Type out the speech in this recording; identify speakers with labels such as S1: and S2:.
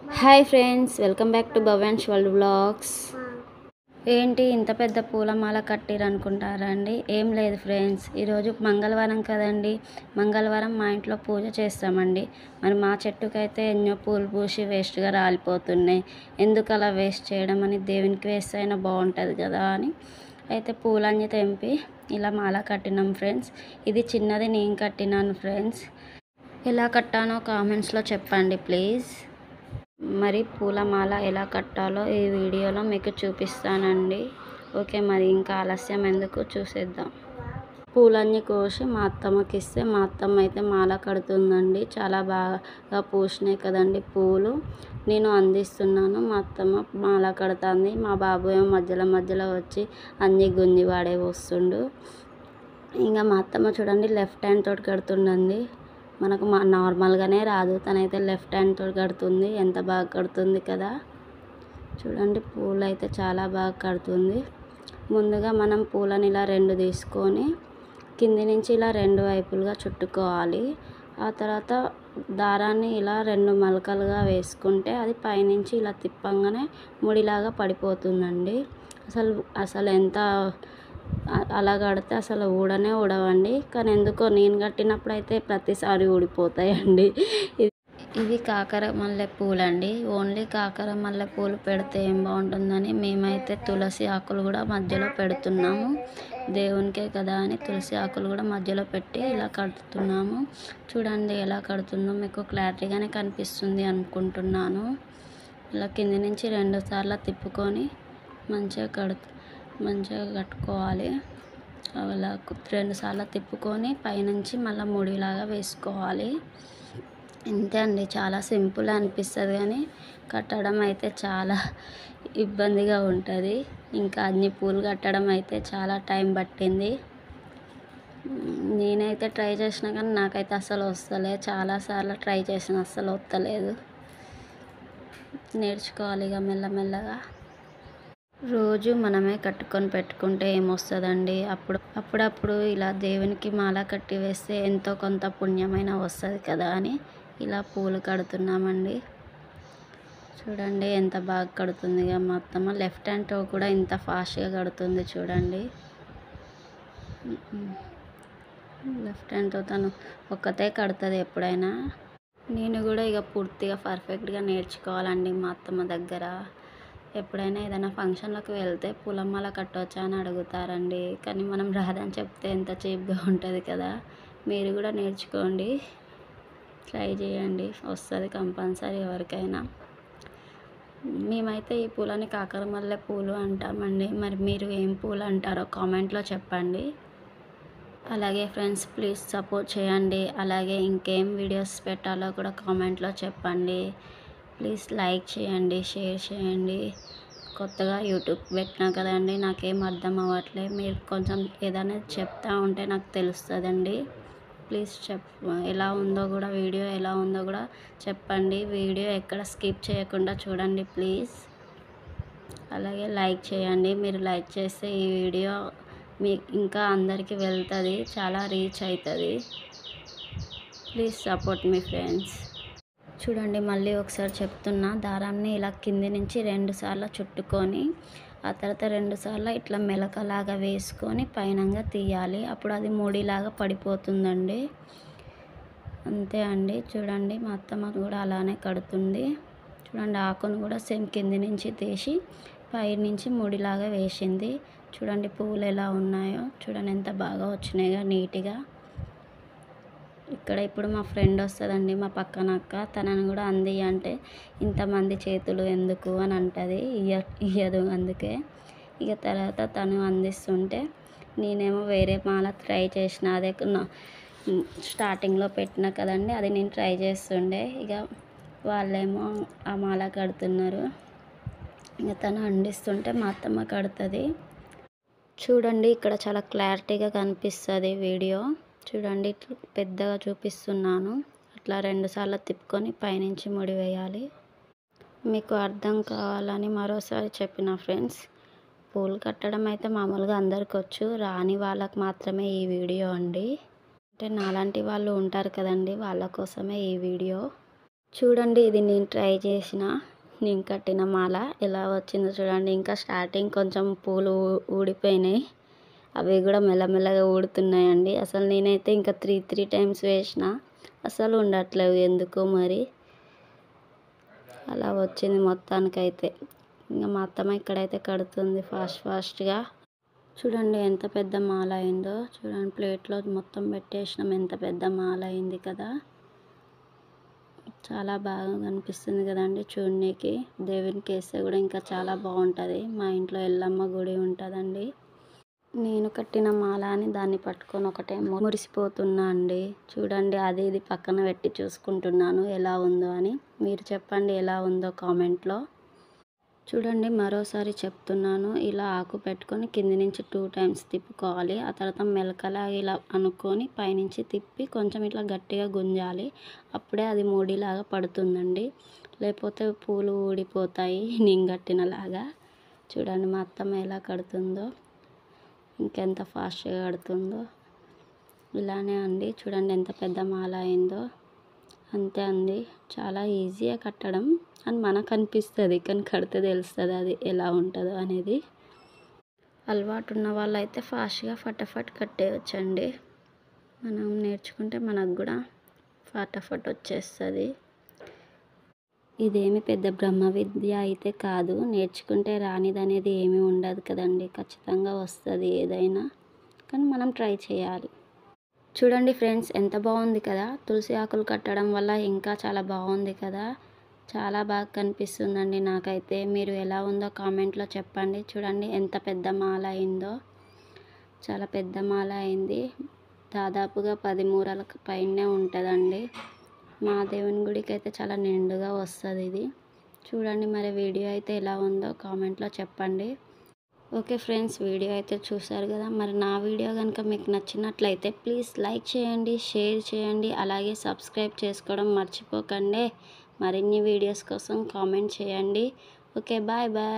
S1: hi friends welcome back to Bhavans world vlogs ఏంటి ఇంత పెద్ద పూలమాల కట్టిరు అనుకుంటారండి ఏం లేదు ఫ్రెండ్స్ ఈరోజు మంగళవారం కదండి మంగళవారం మా ఇంట్లో పూజ చేస్తామండి మరి మా చెట్టుకైతే ఎన్నో పూలు పూసి వేస్ట్గా రాలిపోతున్నాయి ఎందుకు అలా వేస్ట్ చేయడం అని దేవునికి వేస్తే అయినా బాగుంటుంది కదా అని అయితే పూలన్నీ తెంపి ఇలా మాల కట్టినాం ఫ్రెండ్స్ ఇది చిన్నది నేను కట్టినాను ఫ్రెండ్స్ ఎలా కట్టానో కామెంట్స్లో చెప్పండి ప్లీజ్ మరి పూలమాల ఎలా కట్టాలో ఈ వీడియోలో మీకు చూపిస్తానండి ఓకే మరి ఇంకా ఆలస్యం ఎందుకు చూసేద్దాం పూలన్నీ కోసి మా అత్తమ్మకి ఇస్తే మా అత్తమ్మ అయితే మాల కడుతుందండి చాలా బాగా పూసినాయి కదండి పూలు నేను అందిస్తున్నాను మా అత్తమ్మ మాల కడుతుంది మా బాబు ఏమో మధ్యలో మధ్యలో వచ్చి అన్ని గుంజి వాడే వస్తుండు ఇంకా మా అత్తమ్మ చూడండి లెఫ్ట్ హ్యాండ్ తోటి కడుతుండండి మనకు మా నార్మల్గానే రాదు తనైతే లెఫ్ట్ హ్యాండ్ తోటి కడుతుంది ఎంత బాగా కడుతుంది కదా చూడండి పూలు అయితే చాలా బాగా కడుతుంది ముందుగా మనం పూలను ఇలా రెండు తీసుకొని కింది నుంచి ఇలా రెండు వైపులుగా చుట్టుకోవాలి ఆ తర్వాత దారాన్ని ఇలా రెండు మలకలుగా వేసుకుంటే అది పైనుంచి ఇలా తిప్పంగానే ముడిలాగా పడిపోతుందండి అసలు అసలు ఎంత అ- అలా కడితే అసలు ఊడనే ఊడవండి కానీ ఎందుకో నేను కట్టినప్పుడు అయితే ప్రతిసారి ఊడిపోతాయండి ఇది ఇది కాకర మల్లె పూలు అండి ఓన్లీ కాకర మల్లె పూలు పెడితే ఏం బాగుంటుందని మేమైతే తులసి ఆకులు కూడా మధ్యలో పెడుతున్నాము దేవునికే కదా అని తులసి ఆకులు కూడా మధ్యలో పెట్టి ఇలా కడుతున్నాము చూడండి ఎలా కడుతుందో మీకు క్లారిటీగానే కనిపిస్తుంది అనుకుంటున్నాను ఇలా కింది నుంచి రెండు సార్లు తిప్పుకొని మంచిగా కడు మంచిగా కట్టుకోవాలి అలా రెండు సార్లు తిప్పుకొని పైనుంచి మళ్ళీ ముడిలాగా వేసుకోవాలి ఇంతే అండి చాలా సింపుల్ అనిపిస్తుంది కానీ కట్టడం అయితే చాలా ఇబ్బందిగా ఉంటుంది ఇంకా అన్ని పూలు కట్టడం అయితే చాలా టైం పట్టింది నేనైతే ట్రై చేసిన కానీ నాకైతే అసలు వస్తలే చాలాసార్లు ట్రై చేసిన అస్సలు వస్తలేదు నేర్చుకోవాలి ఇక మెల్లమెల్లగా రోజు మనమే కట్టుకొని పెట్టుకుంటే ఏమొస్తుందండి అప్పుడు అప్పుడప్పుడు ఇలా దేవునికి మాల కట్టి వేస్తే ఎంతో కొంత పుణ్యమైన వస్తుంది కదా అని ఇలా పూలు కడుతున్నామండి చూడండి ఎంత బాగా కడుతుంది ఇక మా అత్తమ్మ లెఫ్ట్ హ్యాండ్తో కూడా ఇంత ఫాస్ట్గా కడుతుంది చూడండి లెఫ్ట్ హ్యాండ్తో తను ఒక్కతే కడుతుంది ఎప్పుడైనా నేను కూడా ఇక పూర్తిగా పర్ఫెక్ట్గా నేర్చుకోవాలండి మా అత్తమ్మ దగ్గర ఎప్పుడైనా ఏదైనా ఫంక్షన్లకు వెళ్తే పూలమాల కట్టవచ్చా అని అడుగుతారండి కానీ మనం రాదని చెప్తే ఎంత చీప్గా ఉంటుంది కదా మీరు కూడా నేర్చుకోండి ట్రై చేయండి వస్తుంది కంపల్సరీ ఎవరికైనా మేమైతే ఈ పూలని కాకర మల్లె పూలు అంటామండి మరి మీరు ఏం పూలు అంటారో కామెంట్లో చెప్పండి అలాగే ఫ్రెండ్స్ ప్లీజ్ సపోర్ట్ చేయండి అలాగే ఇంకేం వీడియోస్ పెట్టాలో కూడా కామెంట్లో చెప్పండి ప్లీజ్ లైక్ చేయండి షేర్ చేయండి కొత్తగా యూట్యూబ్ పెట్టినా కదండి నాకేం అర్థం అవ్వట్లే మీరు కొంచెం ఏదైనా చెప్తా ఉంటే నాకు తెలుస్తుందండి ప్లీజ్ చెప్ ఎలా ఉందో కూడా వీడియో ఎలా ఉందో కూడా చెప్పండి వీడియో ఎక్కడ స్కిప్ చేయకుండా చూడండి ప్లీజ్ అలాగే లైక్ చేయండి మీరు లైక్ చేస్తే ఈ వీడియో మీ ఇంకా అందరికీ వెళ్తుంది చాలా రీచ్ అవుతుంది ప్లీజ్ సపోర్ట్ మీ ఫ్రెండ్స్ చూడండి మళ్ళీ ఒకసారి చెప్తున్నా దారాన్ని ఇలా కింది నుంచి రెండు సార్లు చుట్టుకొని ఆ తర్వాత రెండు సార్లు ఇట్లా మెలకలాగా వేసుకొని పైనంగా తీయాలి అప్పుడు అది ముడిలాగా పడిపోతుందండి అంతే అండి చూడండి మా అత్తమ్మ కూడా అలానే కడుతుంది చూడండి ఆకును కూడా సేమ్ కింది నుంచి తీసి పై నుంచి ముడిలాగా వేసింది చూడండి పువ్వులు ఎలా ఉన్నాయో చూడండి ఎంత బాగా వచ్చినాయో నీట్గా ఇక్కడ ఇప్పుడు మా ఫ్రెండ్ వస్తుందండి మా పక్కన అక్క తనని కూడా అంది అంటే ఇంతమంది చేతులు ఎందుకు అని అంటుంది ఇయ్య ఇయ్యదు అందుకే ఇక తర్వాత తను అందిస్తుంటే నేనేమో వేరే మాల ట్రై చేసిన అదే నా స్టార్టింగ్లో పెట్టిన కదండి అది నేను ట్రై చేస్తుండే ఇక వాళ్ళేమో ఆ మాల కడుతున్నారు ఇక తను అందిస్తుంటే మా అత్తమ్మ కడుతుంది చూడండి ఇక్కడ చాలా క్లారిటీగా కనిపిస్తుంది వీడియో చూడండి ఇట్లా పెద్దగా చూపిస్తున్నాను అట్లా రెండుసార్లు తిప్పుకొని పైనుంచి ముడి వేయాలి మీకు అర్థం కావాలని మరోసారి చెప్పిన ఫ్రెండ్స్ పూలు కట్టడం అయితే మామూలుగా అందరికి వచ్చు రాని వాళ్ళకి మాత్రమే ఈ వీడియో అండి అంటే నాలాంటి వాళ్ళు ఉంటారు కదండి వాళ్ళ కోసమే ఈ వీడియో చూడండి ఇది నేను ట్రై చేసిన నేను కట్టిన మాల ఎలా వచ్చిందో చూడండి ఇంకా స్టార్టింగ్ కొంచెం పూలు ఊ- ఊడిపోయినాయి అవి కూడా మెల్లమెల్లగా ఊడుతున్నాయండి అసలు నేనైతే ఇంకా త్రీ త్రీ టైమ్స్ వేసిన అసలు ఉండట్లేవు ఎందుకో మరి అలా వచ్చింది మొత్తానికైతే ఇంకా మా అత్తమ్మ ఇక్కడైతే కడుతుంది ఫాస్ట్ ఫాస్ట్గా చూడండి ఎంత పెద్ద మాల అయిందో చూడండి ప్లేట్లో మొత్తం పెట్టేసినాం ఎంత పెద్ద మాల అయింది కదా చాలా బాగా కనిపిస్తుంది కదండి చూడనీకి దేవునికి వేస్తే కూడా ఇంకా చాలా బాగుంటుంది మా ఇంట్లో ఎల్లమ్మ గుడి ఉంటుందండి నేను కట్టిన మాల అని దాన్ని పట్టుకొని ఒకటేమో మురిసిపోతున్నా అండి చూడండి అది ఇది పక్కన పెట్టి చూసుకుంటున్నాను ఎలా ఉందో అని మీరు చెప్పండి ఎలా ఉందో కామెంట్లో చూడండి మరోసారి చెప్తున్నాను ఇలా ఆకు పెట్టుకొని కింది నుంచి టూ టైమ్స్ తిప్పుకోవాలి ఆ తర్వాత మెలకలా ఇలా అనుకొని పైనుంచి తిప్పి కొంచెం ఇట్లా గట్టిగా గుంజాలి అప్పుడే అది మూడిలాగా పడుతుందండి లేకపోతే పూలు ఊడిపోతాయి నేను కట్టినలాగా చూడండి మా అత్తమ్మ ఎలా కడుతుందో ఇంకెంత ఫాస్ట్గా కడుతుందో ఇలానే అండి చూడండి ఎంత పెద్ద మాల అయిందో అంతే అండి చాలా ఈజీగా కట్టడం అని మనకు అనిపిస్తుంది కానీ కడితే తెలుస్తుంది అది ఎలా ఉంటుందో అనేది అలవాటు ఉన్న వాళ్ళైతే ఫాస్ట్గా ఫటాఫట్ కట్టేయచ్చండి మనం నేర్చుకుంటే మనకు కూడా ఫటాఫట్ వచ్చేస్తుంది ఇదేమి పెద్ద బ్రహ్మ విద్య అయితే కాదు నేర్చుకుంటే రానిది అనేది ఏమీ ఉండదు కదండి ఖచ్చితంగా వస్తుంది ఏదైనా కానీ మనం ట్రై చేయాలి చూడండి ఫ్రెండ్స్ ఎంత బాగుంది కదా తులసి ఆకులు కట్టడం వల్ల ఇంకా చాలా బాగుంది కదా చాలా బాగా కనిపిస్తుందండి నాకైతే మీరు ఎలా ఉందో కామెంట్లో చెప్పండి చూడండి ఎంత పెద్ద మాల అయిందో చాలా పెద్ద మాల అయింది దాదాపుగా పది మూరలకు పైనే ఉంటుందండి మా దేవుని గుడికి అయితే చాలా నిండుగా వస్తుంది ఇది చూడండి మరి వీడియో అయితే ఎలా ఉందో కామెంట్లో చెప్పండి ఓకే ఫ్రెండ్స్ వీడియో అయితే చూసారు కదా మరి నా వీడియో కనుక మీకు నచ్చినట్లయితే ప్లీజ్ లైక్ చేయండి షేర్ చేయండి అలాగే సబ్స్క్రైబ్ చేసుకోవడం మర్చిపోకండి మరిన్ని వీడియోస్ కోసం కామెంట్ చేయండి ఓకే బాయ్ బాయ్